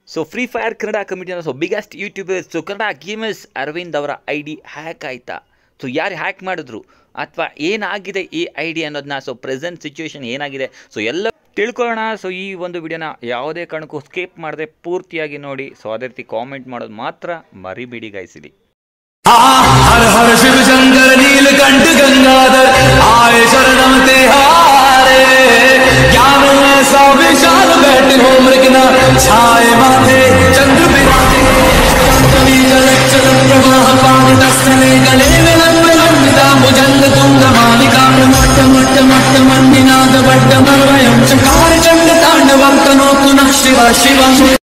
so free fire Kannada ಕಮಿಟಿನ so biggest youtubers so Kannada gamers Aravind ಅವರ I D hack ಆಯಿತಾ so ಯಾರು ಹ್ಯಾಕ್ ಮಾಡಿದ್ರು ಅಥವಾ ಏನಾಗಿದೆ ಈ ಐ ಡಿ ಅನ್ನೋದನ್ನ ಸೊ ಪ್ರೆಸೆಂಟ್ ಸಿಚುವೇಶನ್ ಏನಾಗಿದೆ ಸೊ ಎಲ್ಲ ತಿಳ್ಕೊಳ್ಳೋಣ ಸೊ ಈ ಒಂದು ವಿಡಿಯೋನ ಯಾವುದೇ ಕಾರಣಕ್ಕೂ ಸ್ಕೇಪ್ ಮಾಡದೆ ಪೂರ್ತಿಯಾಗಿ ನೋಡಿ ಸೊ ಅದೇ ರೀತಿ ಕಾಮೆಂಟ್ ಮಾಡೋದು ಮಾತ್ರ ಮರಿಬೇಡಿ ಗಾಯಿಸಿಲಿ हर हर शिव शंकर नीलकंठ गंगाधर आए शरणम तिहारे ज्ञान ऐसा विशाल बैठे हो मृगना छाए माथे चंद्र बिराजे चलच्चल प्रवाह पादतस्थले गले विलम्बिता भुजंग तुंग मालिका मट्ट मट्ट मट्ट मण्डिनाद वड्ड मर्वयं चकार चण्ड ताण्डवं तनोतु नः Shiva Shiva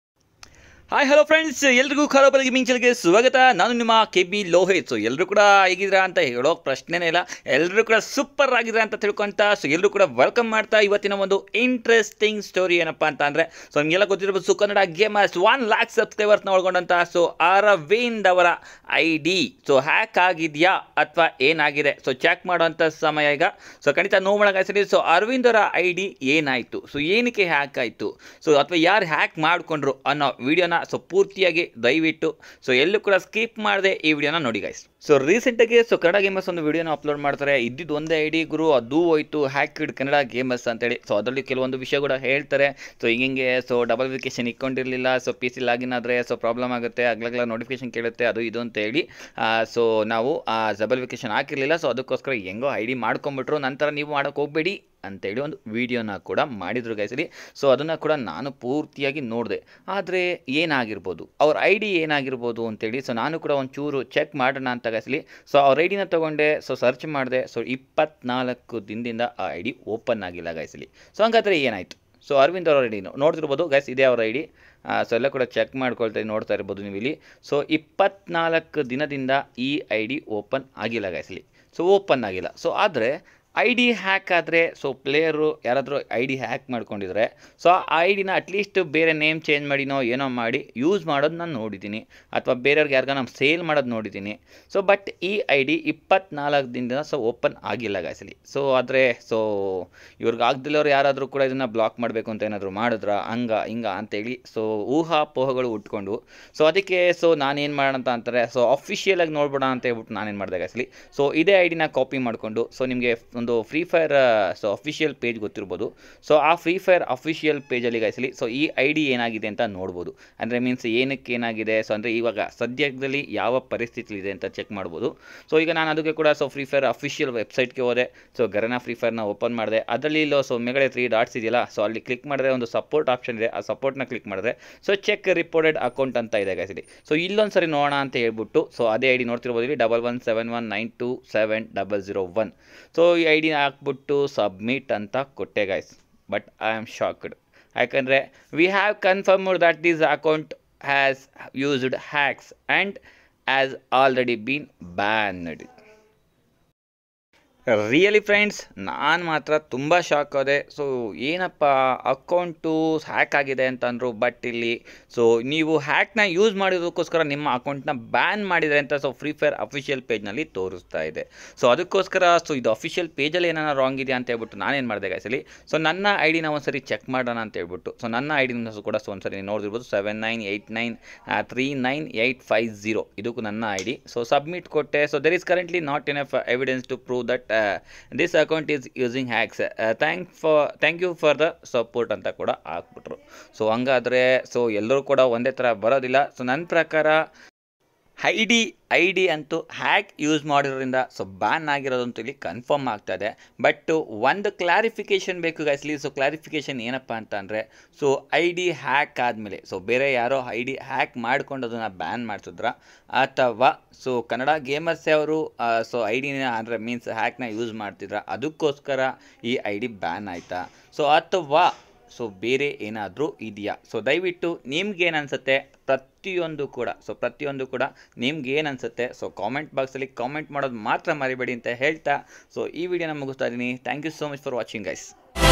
hi hello friends ಎಲ್ರಿಗೂ ಖರಾಬ್ ಗೇಮಿಂಗ್ ಚಾನಲ್ಗೆ ಸ್ವಾಗತ ನಾನು ನಿಮ್ಮ ಕೆ ಬಿ ಲೋಹಿತ್ ಸೊ ಎಲ್ಲರೂ ಕೂಡ ಹೇಗಿದ್ದೀರಾ ಅಂತ ಹೇಳೋಕೆ ಪ್ರಶ್ನೆನೇ ಇಲ್ಲ ಎಲ್ಲರೂ ಕೂಡ ಸೂಪರ್ ಆಗಿದ್ರೆ ಅಂತ ತಿಳ್ಕೊಂತ ಸೊ ಎಲ್ಲರೂ ಕೂಡ ವೆಲ್ಕಮ್ ಮಾಡ್ತಾ ಇವತ್ತಿನ ಒಂದು ಇಂಟ್ರೆಸ್ಟಿಂಗ್ ಸ್ಟೋರಿ ಏನಪ್ಪ ಅಂತ ಅಂದರೆ ಸೊ ನಿಮಗೆಲ್ಲ ಗೊತ್ತಿರ್ಬೋದು so Kannada gamers one lakh ಸಬ್ಸ್ಕ್ರೈಬರ್ಸ್ನ ಒಳಗೊಂಡಂಥ ಸೊ ಅರವಿಂದ್ ಅವರ ಐ ಡಿ ಸೊ ಹ್ಯಾಕ್ ಆಗಿದೆಯಾ ಅಥವಾ ಏನಾಗಿದೆ ಸೊ ಚೆಕ್ ಮಾಡುವಂಥ ಸಮಯ ಈಗ ಸೊ ಖಂಡಿತ ನೋಡೋಣ ಸೊ ಅರವಿಂದ್ ಅವರ ಐ ಡಿ ಏನಾಯಿತು ಸೊ ಏನಕ್ಕೆ ಹ್ಯಾಕ್ ಆಯಿತು ಸೊ ಅಥವಾ ಯಾರು ಹ್ಯಾಕ್ ಮಾಡಿಕೊಂಡ್ರು ಅನ್ನೋ ವಿಡಿಯೋನ ಸೊ ಪೂರ್ತಿಯಾಗಿ ದಯವಿಟ್ಟು ಸೊ ಎಲ್ಲೂ ಕೂಡ ಸ್ಕಿಪ್ ಮಾಡದೆ ಈ ವಿಡಿಯೋನ ನೋಡಿ ಗೈಸ್ ಸೊ ರೀಸೆಂಟಾಗಿ ಸೊ ಕನ್ನಡ ಗೇಮರ್ಸ್ ಒಂದು ವಿಡಿಯೋನ ಅಪ್ಲೋಡ್ ಮಾಡ್ತಾರೆ ಇದ್ದಿದ್ದು ಒಂದೇ ಐ ಡಿ ಗುರು ಅದು ಹೋಯ್ತು ಹ್ಯಾಕ್ಡ್ ಕನ್ನಡ ಗೇಮರ್ಸ್ ಅಂತೇಳಿ ಸೊ ಅದರಲ್ಲಿ ಕೆಲವೊಂದು ವಿಷಯ ಕೂಡ ಹೇಳ್ತಾರೆ ಸೊ ಹಿಂಗೆ ಸೊ ಡಬಲ್ ವೆರಿಫಿಕೇಶನ್ ಇಟ್ಕೊಂಡಿರಲಿಲ್ಲ ಸೊ ಪಿ ಸಿ ಲಾಗಿನ್ ಆದರೆ ಸೊ ಪ್ರಾಬ್ಲಮ್ ಆಗುತ್ತೆ ಅಗ್ಲಗ್ಲ ನೋಟಿಫಿಕೇಶನ್ ಕೇಳುತ್ತೆ ಅದು ಇದು ಅಂತ ಹೇಳಿ ಸೊ ನಾವು ಆ ಡಬಲ್ ವೆರಿಫಿಕೇಶನ್ ಹಾಕಿರಲಿಲ್ಲ ಸೊ ಅದಕ್ಕೋಸ್ಕರ ಹೆಂಗೋ ಐ ಡಿ ಮಾಡ್ಕೊಂಬಿಟ್ರು ನಂತರ ನೀವು ಮಾಡೋಕ್ಕೆ ಹೋಗಬೇಡಿ ಅಂತೇಳಿ ಒಂದು ವಿಡಿಯೋನ ಕೂಡ ಮಾಡಿದ್ರು ಗೈಸಲಿ ಸೊ ಅದನ್ನು ಕೂಡ ನಾನು ಪೂರ್ತಿಯಾಗಿ ನೋಡಿದೆ ಆದರೆ ಏನಾಗಿರ್ಬೋದು ಅವ್ರ ಐ ಡಿ ಏನಾಗಿರ್ಬೋದು ಅಂತೇಳಿ ಸೊ ನಾನು ಕೂಡ ಒಂಚೂರು ಚೆಕ್ ಮಾಡೋಣ ಅಂತ ಗೈಸಲಿ ಸೊ ಅವ್ರ ಐ ಡಿನ ತೊಗೊಂಡೆ ಸೊ ಸರ್ಚ್ ಮಾಡಿದೆ ಸೊ ಇಪ್ಪತ್ನಾಲ್ಕು ದಿನದಿಂದ ಆ ಐ ಡಿ ಓಪನ್ ಆಗಿಲ್ಲ ಗೈಸಲಿ ಸೊ ಹಂಗಾದ್ರೆ ಏನಾಯಿತು ಸೊ ಅರವಿಂದ್ ಅವ್ರ ಐ ಡಿ ನೋಡ್ತಿರ್ಬೋದು ಗೈಸ್ ಇದೇ ಅವ್ರ ಐ ಡಿ ಸೊ ಎಲ್ಲ ಕೂಡ ಚೆಕ್ ಮಾಡ್ಕೊಳ್ತಾ ನೋಡ್ತಾ ಇರ್ಬೋದು ನೀವು ಇಲ್ಲಿ ಸೊ ಇಪ್ಪತ್ನಾಲ್ಕು ದಿನದಿಂದ ಈ ಐ ಡಿ ಓಪನ್ ಆಗಿಲ್ಲ ಗೈಸಲಿ ಸೊ ಓಪನ್ ಆಗಿಲ್ಲ ಸೊ ಆದರೆ ಐ ಡಿ ಹ್ಯಾಕ್ ಆದರೆ ಸೊ ಪ್ಲೇಯರು ಯಾರಾದರೂ ಐ ಡಿ ಹ್ಯಾಕ್ ಮಾಡ್ಕೊಂಡಿದ್ರೆ ಸೊ ಆ ಐ ಡಿನ ಅಟ್ಲೀಸ್ಟ್ ಬೇರೆ ನೇಮ್ ಚೇಂಜ್ ಮಾಡಿನೋ ಏನೋ ಮಾಡಿ ಯೂಸ್ ಮಾಡೋದು ನಾನು ನೋಡಿದ್ದೀನಿ ಅಥವಾ ಬೇರೆಯವ್ರಿಗೆ ಯಾರಿಗ ನಾನು ಸೇಲ್ ಮಾಡೋದು ನೋಡಿದ್ದೀನಿ ಸೊ ಬಟ್ ಈ ಐ ಡಿ ಇಪ್ಪತ್ನಾಲ್ಕು ದಿನದಿಂದ ಸೊ ಓಪನ್ ಆಗಿಲ್ಲ ಗಾಯ್ಸಲಿ ಸೊ ಆದರೆ ಸೊ ಇವ್ರಿಗೆ ಆಗ್ದಿಲ್ಲವ್ರು ಯಾರಾದರೂ ಕೂಡ ಇದನ್ನು ಬ್ಲಾಕ್ ಮಾಡಬೇಕು ಅಂತ ಏನಾದರೂ ಮಾಡಿದ್ರ ಹಂಗ ಹಿಂಗ ಅಂತೇಳಿ ಸೊ ಊಹಾಪೋಹಗಳು ಉಟ್ಕೊಂಡು ಸೊ ಅದಕ್ಕೆ ಸೊ ನಾನೇನು ಮಾಡೋಣ ಅಂತ ಅಂತಾರೆ ಸೊ ಅಫಿಷಿಯಲಾಗಿ ನೋಡ್ಬೋಣ ಅಂತ ಹೇಳ್ಬಿಟ್ಟು ನಾನೇನು ಮಾಡಿದೆ ಗಾಯ್ಸಲಿ ಸೊ ಇದೇ ಐ ಡಿನ ಕಾಪಿ ಮಾಡಿಕೊಂಡು ಸೊ ನಿಮಗೆ ಒಂದು free fire so official page ಗೊತ್ತಿರ್ಬೋದು ಸೊ ಆ ಫ್ರೀ ಫೈರ್ ಅಫಿಷಿಯಲ್ ಪೇಜಲ್ಲಿ ಗಾಯಿಸಲಿ ಸೊ ಈ ಐ ಡಿ ಏನಾಗಿದೆ ಅಂತ ನೋಡ್ಬೋದು ಅಂದರೆ ಮೀನ್ಸ್ ಏನಕ್ಕೆ ಏನಾಗಿದೆ ಸೊ ಅಂದರೆ ಇವಾಗ ಸದ್ಯದಲ್ಲಿ ಯಾವ ಪರಿಸ್ಥಿತಿ ಇದೆ ಅಂತ ಚೆಕ್ ಮಾಡ್ಬೋದು ಸೊ ಈಗ ನಾನು ಅದಕ್ಕೆ ಕೂಡ ಸೊ ಫ್ರೀ ಫೈರ್ ಅಫಿಷಿಯಲ್ ವೆಬ್ಸೈಟ್ಗೆ ಹೋದೆ ಸೊ ಗರನಾ ಫ್ರೀ ಫೈರ್ನ ಓಪನ್ ಮಾಡಿದೆ ಅದರಲ್ಲಿ ಇಲ್ಲೋ ಸೊ ಮೇಗಡೆ ತ್ರೀ ಡಾಟ್ಸ್ ಇದೆಯಲ್ಲ ಸೊ ಅಲ್ಲಿ ಕ್ಲಿಕ್ ಮಾಡಿದ್ರೆ ಒಂದು ಸಪೋರ್ಟ್ ಆಪ್ಷನ್ ಇದೆ ಆ ಸಪೋರ್ಟ್ನ ಕ್ಲಿಕ್ ಮಾಡಿದ್ರೆ ಸೊ ಚೆಕ್ ರಿಪೋರ್ಟೆಡ್ ಅಕೌಂಟ್ ಅಂತ ಇದೆ ಗಾಯಿಸಲಿ ಸೊ ಇಲ್ಲೊಂದು ಸರಿ ನೋಡೋಣ ಅಂತ ಹೇಳ್ಬಿಟ್ಟು ಸೊ ಅದೇ ಐ ಡಿ ನೋಡ್ತಿರ್ಬೋದು ಇಲ್ಲಿ double one seven one nine two seven double zero one so ಈ ಐ ಡಿನ ಹಾಕ್ಬಿಟ್ಟು ಸಬ್ಮಿಟ್ ಅಂತ ಕೊಟ್ಟೆ guys but I am shocked ಯಾಕಂದರೆ we have confirmed that this account has used hacks and as already been banned really friends ನಾನು ಮಾತ್ರ ತುಂಬ shock ಆದೆ ಸೊ ಏನಪ್ಪ ಅಕೌಂಟು ಹ್ಯಾಕ್ ಆಗಿದೆ ಅಂತ ಅಂದರು ಬಟ್ ಇಲ್ಲಿ ಸೊ ನೀವು ಹ್ಯಾಕ್ನ ಯೂಸ್ ಮಾಡಿರೋದಕ್ಕೋಸ್ಕರ ನಿಮ್ಮ ಅಕೌಂಟ್ನ ಬ್ಯಾನ್ ಮಾಡಿದರೆ ಅಂತ ಸೊ ಫ್ರೀ ಫೈರ್ ಅಫಿಷಿಯಲ್ ಪೇಜ್ನಲ್ಲಿ ತೋರಿಸ್ತಾ ಇದೆ ಸೊ ಅದಕ್ಕೋಸ್ಕರ ಸೊ ಇದು ಅಫಿಷಿಯಲ್ ಪೇಜಲ್ಲಿ ಏನಾರ ರಾಂಗ್ ಇದೆಯಾ ಅಂತ ಹೇಳ್ಬಿಟ್ಟು ನಾನೇನು ಮಾಡಿದೆ ಗೈಸಲಿ ಸೊ ನನ್ನ ಐ ಡಿನ ಒಂದ್ಸರಿ ಚೆಕ್ ಮಾಡೋಣ ಅಂತ ಹೇಳ್ಬಿಟ್ಟು ಸೊ ನನ್ನ ಐ ಡಿನ ಕೂಡ ಸೊ ಒಂದ್ಸರಿ ನೋಡಿರ್ಬೋದು seven nine eight nine three nine eight five zero ಇದಕ್ಕೂ ನನ್ನ ಐ ಡಿ ಸೊ ಸಬ್ಮಿಟ್ ಕೊಟ್ಟೆ so there is currently not enough evidence to prove that this account is using hacks thank for thank you for the support ಅಂತ ಕೂಡ ಹಾಕ್ಬಿಟ್ರು so ಹಂಗಾದರೆ so ಎಲ್ಲರೂ ಕೂಡ ಒಂದೇ ಥರ ಬರೋದಿಲ್ಲ ಸೊ ನನ್ನ ಪ್ರಕಾರ ಐ ಡಿ ಐ ಡಿ ಅಂತೂ ಹ್ಯಾಕ್ ಯೂಸ್ ಮಾಡಿರೋದ್ರಿಂದ ಸೊ ಬ್ಯಾನ್ ಆಗಿರೋದಂತೂ ಇಲ್ಲಿ ಕನ್ಫರ್ಮ್ ಆಗ್ತದೆ ಬಟ್ ಒಂದು ಕ್ಲಾರಿಫಿಕೇಷನ್ ಬೇಕು ಗೈಸ್ಲಿ ಸೊ ಕ್ಲಾರಿಫಿಕೇಷನ್ ಏನಪ್ಪ ಅಂತ ಅಂದರೆ ಸೊ ಐ ಡಿ ಹ್ಯಾಕ್ ಆದಮೇಲೆ ಸೊ ಬೇರೆ ಯಾರೋ ಐ ಡಿ ಹ್ಯಾಕ್ ಮಾಡ್ಕೊಂಡು ಅದನ್ನು ಬ್ಯಾನ್ ಮಾಡಿಸಿದ್ರ ಅಥವಾ ಸೊ ಕನ್ನಡ ಗೇಮರ್ಸೇ ಅವರು ಸೊ ಐ ಡಿನ ಅಂದರೆ ಮೀನ್ಸ್ ಹ್ಯಾಕ್ನ ಯೂಸ್ ಮಾಡ್ತಿದ್ರ ಅದಕ್ಕೋಸ್ಕರ ಈ ಐ ಡಿ ಬ್ಯಾನ್ ಆಯಿತಾ ಸೊ ಅಥವಾ ಸೊ ಬೇರೆ ಏನಾದರೂ ಇದೆಯಾ ಸೊ ದಯವಿಟ್ಟು ನಿಮ್ಗೇನು ಅನಿಸುತ್ತೆ ಪ್ರತಿಯೊಂದು ಕೂಡ ಸೊ ಪ್ರತಿಯೊಂದು ಕೂಡ ನಿಮ್ಗೆ ಏನು ಅನಿಸುತ್ತೆ ಸೊ ಕಾಮೆಂಟ್ ಬಾಕ್ಸಲ್ಲಿ ಕಾಮೆಂಟ್ ಮಾಡೋದು ಮಾತ್ರ ಮರಿಬೇಡಿ ಅಂತ ಹೇಳ್ತಾ ಸೊ ಈ ವಿಡಿಯೋನ ಮುಗಿಸ್ತಾ ಇದ್ದೀನಿ thank you so much for watching guys